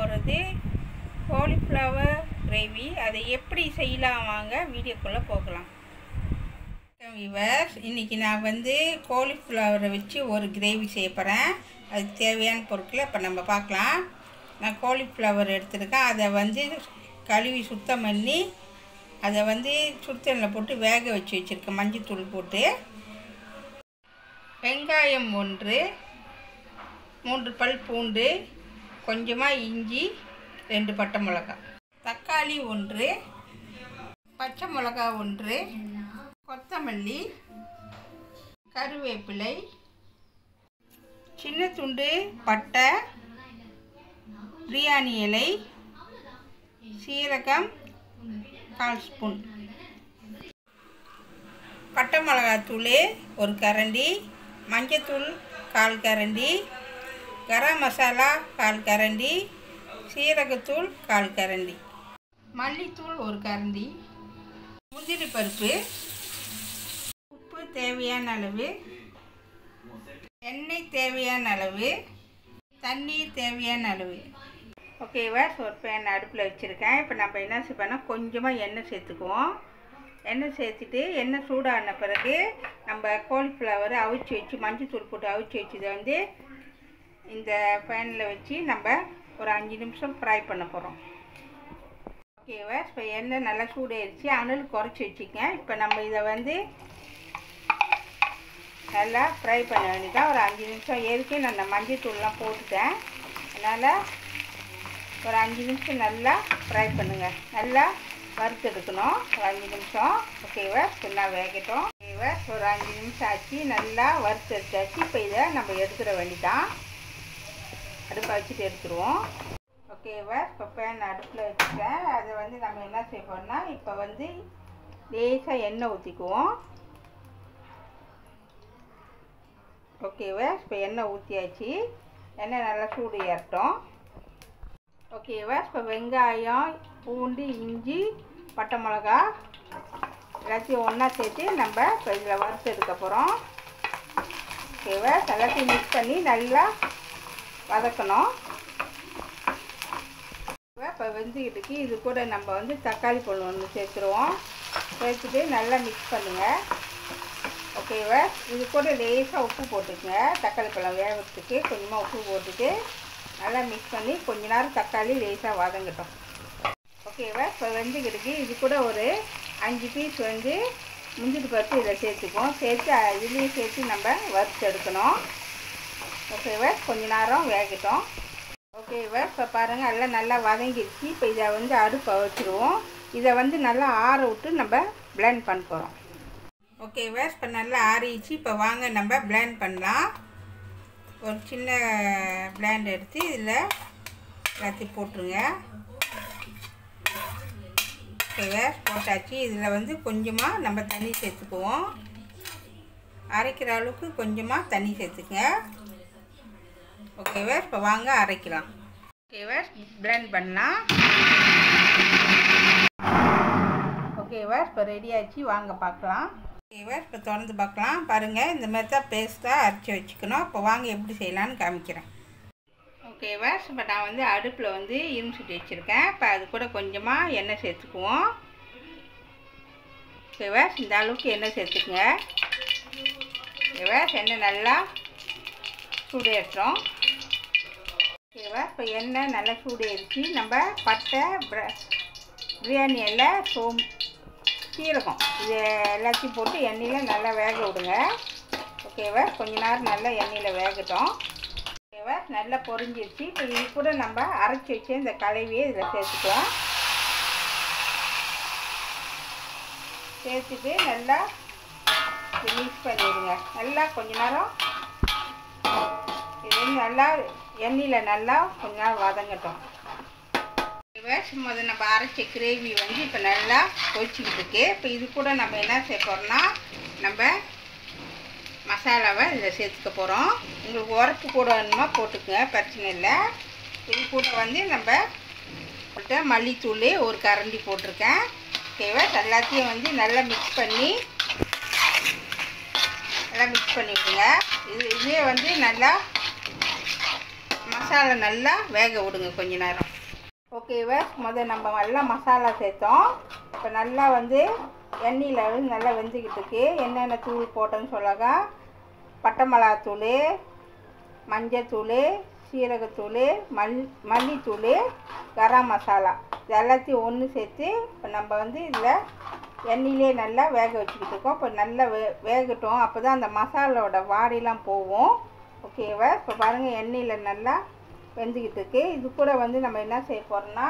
போகிறது cauliflower gravy அதை எப்படி செய்யலாம் வாங்க வீடியோக்குள்ளே போகலாம் விவர்ஸ் இன்றைக்கி நான் வந்து காலிஃப்ளவரை வச்சு ஒரு கிரேவி செய்ய போகிறேன் அதுக்கு தேவையான பொருட்களை இப்போ நம்ம பார்க்கலாம் நான் காலிஃப்ளவர் எடுத்துருக்கேன் அதை வந்து கழுவி சுத்தம் பண்ணி அதை வந்து சுடுதண்ணில் போட்டு வேக வச்சு வச்சுருக்கேன் மஞ்சத்தூள் போட்டு வெங்காயம் ஒன்று மூன்று பல் பூண்டு கொஞ்சமாக இஞ்சி ரெண்டு பட்டை மிளகாய் தக்காளி ஒன்று பச்சை மிளகா ஒன்று கொத்தமல்லி கருவேப்பிலை சின்ன துண்டு பட்டை பிரியாணி இலை சீரகம் கால் ஸ்பூன் பட்டை மிளகாத்தூள் ஒரு கரண்டி மஞ்சத்தூள் கால் கரண்டி கரம் மசாலா கால் கரண்டி சீரகத்தூள் கால் கரண்டி மல்லித்தூள் ஒரு கரண்டி முந்திரி பருப்பு உப்பு தேவையான அளவு எண்ணெய் தேவையான அளவு தண்ணீர் தேவையான அளவு ஓகேவா ஒரு பேன் அடுப்பில் வச்சுருக்கேன் இப்போ நம்ம என்ன செய்வோம்னா கொஞ்சமாக எண்ணெய் சேர்த்துக்குவோம் எண்ணெய் சேர்த்துட்டு எண்ணெய் சூடான பிறகு நம்ம காலிஃப்ளவர் அவிச்சு வச்சு மஞ்சத்தூள் போட்டு அவிச்சு வச்சதை வந்து இந்த பேனில் வச்சு நம்ம ஒரு அஞ்சு நிமிஷம் ஃப்ரை பண்ண போகிறோம் ஓகேவா இப்போ எண்ணெய் நல்லா சூடாயிருச்சு அனல் குறைச்சி வச்சுக்கங்க இப்போ நம்ம இதை வந்து நல்லா ஃப்ரை பண்ண வேண்டியதான் ஒரு அஞ்சு நிமிஷம் ஏற்கனவே நான் இந்த மஞ்சத்தூள்லாம் போட்டுட்டேன் அதனால் ஒரு அஞ்சு நிமிஷம் நல்லா ஃப்ரை பண்ணுங்கள் நல்லா வறுத்தெடுக்கணும் ஒரு அஞ்சு நிமிஷம் ஓகேவா நல்லா வேகட்டும் ஓகேவா ஒரு அஞ்சு நிமிஷம் ஆச்சு நல்லா வறுத்தெடுத்தாச்சு இப்போ இதை நம்ம எடுத்துட வேண்டிதான் அடுப்பை வச்சுட்டு எடுத்துருவோம் ஓகேவா இப்போ பேன் அடுப்பில் வச்சுட்டேன் அதை வந்து நம்ம என்ன செய்வோம்னா இப்போ வந்து லேசாக எண்ணெய் ஊற்றிக்குவோம் ஓகேவா இப்போ எண்ணெய் ஊற்றியாச்சு எண்ணெய் நல்லா சூடு ஏறட்டும் ஓகேவா இப்போ வெங்காயம் பூண்டு இஞ்சி பட்டை மிளகா எல்லாத்தையும் ஒன்றா சேர்த்து நம்ம இப்போ இதில் வறுத்து எடுக்க போகிறோம் ஓகேவா எல்லாத்தையும் மிக்ஸ் பண்ணி நல்லா வதக்கணும் இப்போ வெந்துக்கிட்டுக்கு இது கூட நம்ம வந்து தக்காளி பழம் ஒன்று சேர்த்துருவோம் சேர்த்துட்டு நல்லா மிக்ஸ் பண்ணுங்கள் ஓகேவா இது கூட லேசாக உப்பு போட்டுக்கங்க தக்காளி பழம் வேகிறதுக்கு கொஞ்சமாக உப்பு போட்டுட்டு நல்லா மிக்ஸ் பண்ணி கொஞ்ச நேரம் தக்காளி லேசாக வதங்கட்டும் ஓகேவா இப்போ வெந்துக்கிட்டுக்கு இது கூட ஒரு அஞ்சு பீஸ் வந்து முந்திரி பருப்பு இதில் சேர்த்துக்குவோம் சேர்த்து இதுலேயும் சேர்த்து நம்ம வறுத்து எடுக்கணும் ஓகேவா கொஞ்ச நேரம் வேகட்டும் ஓகேவா இப்போ பாருங்கள் எல்லாம் நல்லா வதங்கிடுச்சு இப்போ இதை வந்து அடுப்பை வச்சுருவோம் இதை வந்து நல்லா ஆற விட்டு நம்ம பிளெண்ட் பண்ண போகிறோம் ஓகேவா இப்போ நல்லா ஆறிடுச்சு இப்போ வாங்க நம்ம பிளெண்ட் பண்ணலாம் ஒரு சின்ன பிளேண்ட் எடுத்து இதில் எல்லாத்தையும் போட்டுருங்க ஓகேவா போட்டாச்சு இதில் வந்து கொஞ்சமாக நம்ம தண்ணி சேர்த்துக்குவோம் அரைக்கிற அளவுக்கு கொஞ்சமாக தண்ணி சேர்த்துக்குங்க ஓகேவா இப்போ வாங்க அரைக்கலாம் ஓகேவா பிளெண்ட் பண்ணலாம் ஓகேவா இப்போ ரெடி ஆச்சு வாங்க பார்க்கலாம் ஓகேவா இப்போ திறந்து பார்க்கலாம் பாருங்கள் இந்த மாதிரி தான் பேஸ்ட்டாக அரைச்சி வச்சுக்கணும் இப்போ வாங்க எப்படி செய்யலான்னு காமிக்கிறேன் ஓகேவா இப்போ நான் வந்து அடுப்பில் வந்து இரும்பு சுட்டி வச்சுருக்கேன் இப்போ அது கூட கொஞ்சமாக எண்ணெய் சேர்த்துக்குவோம் ஓகேவா இந்த அளவுக்கு எண்ணெய் சேர்த்துக்குங்க ஓகேவா எண்ணெய் நல்லா சூடு ஏற்றோம் ஓகேவா இப்போ எண்ணெய் நல்லா சூடு ஏறிச்சு நம்ம பட்டை பிரியாணி எல்லாம் சோம் சீரகம் இது எல்லாத்தையும் போட்டு எண்ணெயில் நல்லா வேக விடுங்க ஓகேவா கொஞ்ச நேரம் நல்லா எண்ணெயில் வேகட்டும் ஓகேவா நல்லா பொரிஞ்சிருச்சு இப்போ இது கூட நம்ம அரைச்சி வச்சு இந்த கலவையை இதில் சேர்த்துக்கலாம் சேர்த்துட்டு நல்லா மிக்ஸ் பண்ணிடுங்க நல்லா கொஞ்ச நேரம் இது வந்து நல்லா எண்ணெயில் நல்லா கொஞ்ச நேரம் வதங்கட்டும் சும்மா நம்ம அரைச்ச கிரேவி வந்து இப்போ நல்லா கொதிச்சுக்கிட்டு இருக்கு இப்போ இது கூட நம்ம என்ன சேர்ப்போம்னா நம்ம மசாலாவை இதில் சேர்த்துக்க போகிறோம் உங்களுக்கு உரப்பு கூட வேணுமா போட்டுக்கங்க பிரச்சனை இல்லை இது கூட வந்து நம்ம மல்லித்தூள் ஒரு கரண்டி போட்டிருக்கேன் ஓகேவா எல்லாத்தையும் வந்து நல்லா மிக்ஸ் பண்ணி நல்லா மிக்ஸ் பண்ணி விடுங்க இது இதே வந்து நல்லா மசாலா நல்லா வேக விடுங்க கொஞ்ச நேரம் ஓகேவா முதல் நம்ம நல்லா மசாலா சேர்த்தோம் இப்போ நல்லா வந்து எண்ணெயில் வந்து நல்லா வெந்துக்கிட்டு இருக்கு என்னென்ன தூள் போட்டோன்னு சொல்லாங்க பட்டை மிளகாத்தூள் மஞ்சத்தூள் சீரகத்தூள் மல் மல்லித்தூள் கரம் மசாலா இது எல்லாத்தையும் ஒன்று சேர்த்து இப்போ நம்ம வந்து இதில் எண்ணெயிலே நல்லா வேக வச்சுக்கிட்டு இருக்கோம் இப்போ நல்லா வே வேகட்டும் அப்போ தான் அந்த மசாலாவோட வாடிலாம் போகும் ஓகேவா இப்போ பாருங்கள் எண்ணெயில் நல்லா வெந்துக்கிட்டு இருக்கு இது கூட வந்து நம்ம என்ன செய்ய போகிறோம்னா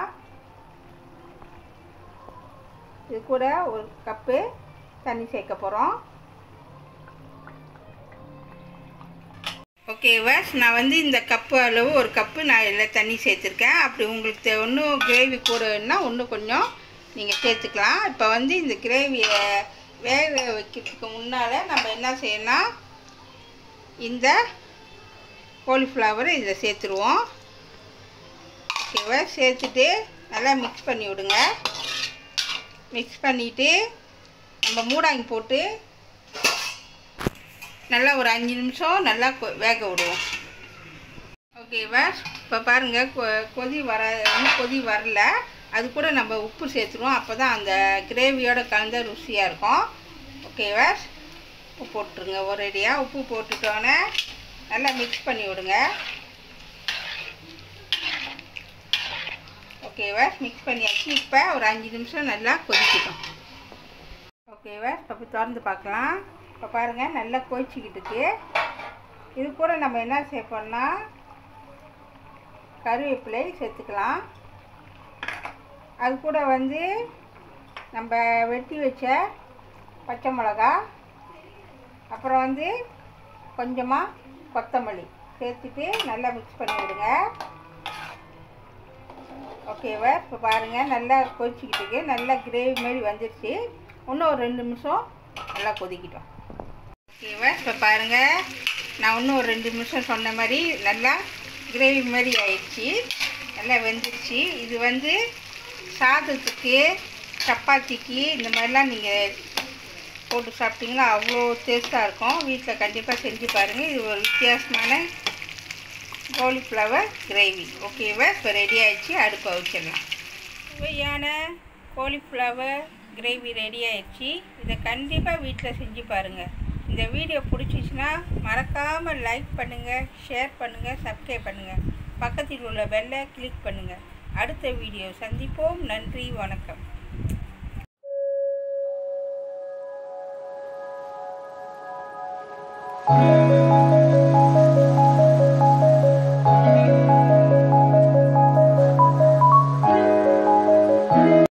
இது கூட ஒரு கப்பு தண்ணி சேர்க்க போகிறோம் ஓகேவா நான் வந்து இந்த கப்பு அளவு ஒரு கப்பு நான் இதில் தண்ணி சேர்த்துருக்கேன் அப்படி உங்களுக்கு இன்னும் கிரேவி கூடன்னா இன்னும் கொஞ்சம் நீங்கள் சேர்த்துக்கலாம் இப்போ வந்து இந்த கிரேவியை வேக வைக்கிறதுக்கு முன்னால் நம்ம என்ன செய்யணும்னா இந்த காலிஃப்ளவரை இதில் சேர்த்துருவோம் ஓகேவா சேர்த்துட்டு நல்லா மிக்ஸ் பண்ணி விடுங்க மிக்ஸ் பண்ணிவிட்டு நம்ம மூடாங்கி போட்டு நல்லா ஒரு அஞ்சு நிமிஷம் நல்லா கொ- வேக விடுவோம் ஓகேவா இப்போ பாருங்கள் கொ கொதி வர இன்னும் கொதி வரல அது கூட நம்ம உப்பு சேர்த்துருவோம் அப்போ தான் அந்த கிரேவியோட கலந்த ருசியாக இருக்கும் ஓகேவா உப்பு போட்டுருங்க ஒரேடியாக உப்பு போட்டுட்டோன்னே நல்லா மிக்ஸ் பண்ணி விடுங்க ஓகேவா மிக்ஸ் பண்ணியாச்சு இப்போ ஒரு அஞ்சு நிமிஷம் நல்லா கொதிக்கட்டும் ஓகேவா இப்போ திறந்து பார்க்கலாம் இப்போ பாருங்கள் நல்லா கொதிச்சிக்கிட்டு இருக்கு இது கூட நம்ம என்ன சேர்ப்போம்னா கருவேப்பிலை சேர்த்துக்கலாம் அது கூட வந்து நம்ம வெட்டி வச்ச பச்சை மிளகா அப்புறம் வந்து கொஞ்சமாக கொத்தமல்லி சேர்த்துட்டு நல்லா மிக்ஸ் பண்ணி விடுங்க ஓகேவா இப்போ பாருங்கள் நல்லா கொதிச்சிக்கிட்டு இருக்கு நல்லா கிரேவி மாதிரி வந்துருச்சு இன்னும் ஒரு ரெண்டு நிமிஷம் நல்லா கொதிக்கிட்டோம் ஓகேவா இப்போ பாருங்கள் நான் இன்னும் ஒரு ரெண்டு நிமிஷம் சொன்ன மாதிரி நல்லா கிரேவி மாதிரி ஆயிடுச்சு நல்லா வெந்துருச்சு இது வந்து சாதத்துக்கு சப்பாத்திக்கு இந்த மாதிரிலாம் நீங்கள் போட்டு சாப்பிட்டீங்கன்னா அவ்வளோ டேஸ்ட்டாக இருக்கும் வீட்டில் கண்டிப்பாக செஞ்சு பாருங்கள் இது ஒரு வித்தியாசமான காலிஃப்ளவர் கிரேவி ஓகேவா இப்போ ரெடி ஆயிடுச்சு அடுப்பை வச்சிடலாம் சுவையான காலிஃப்ளவர் கிரேவி ரெடி ஆயிடுச்சு இதை கண்டிப்பாக வீட்டில் செஞ்சு பாருங்கள் இந்த வீடியோ பிடிச்சிச்சின்னா மறக்காமல் லைக் பண்ணுங்கள் ஷேர் பண்ணுங்கள் சப்ஸ்கிரைப் பண்ணுங்கள் பக்கத்தில் உள்ள பெல்லை கிளிக் பண்ணுங்கள் அடுத்த வீடியோ சந்திப்போம் நன்றி வணக்கம் Thank you.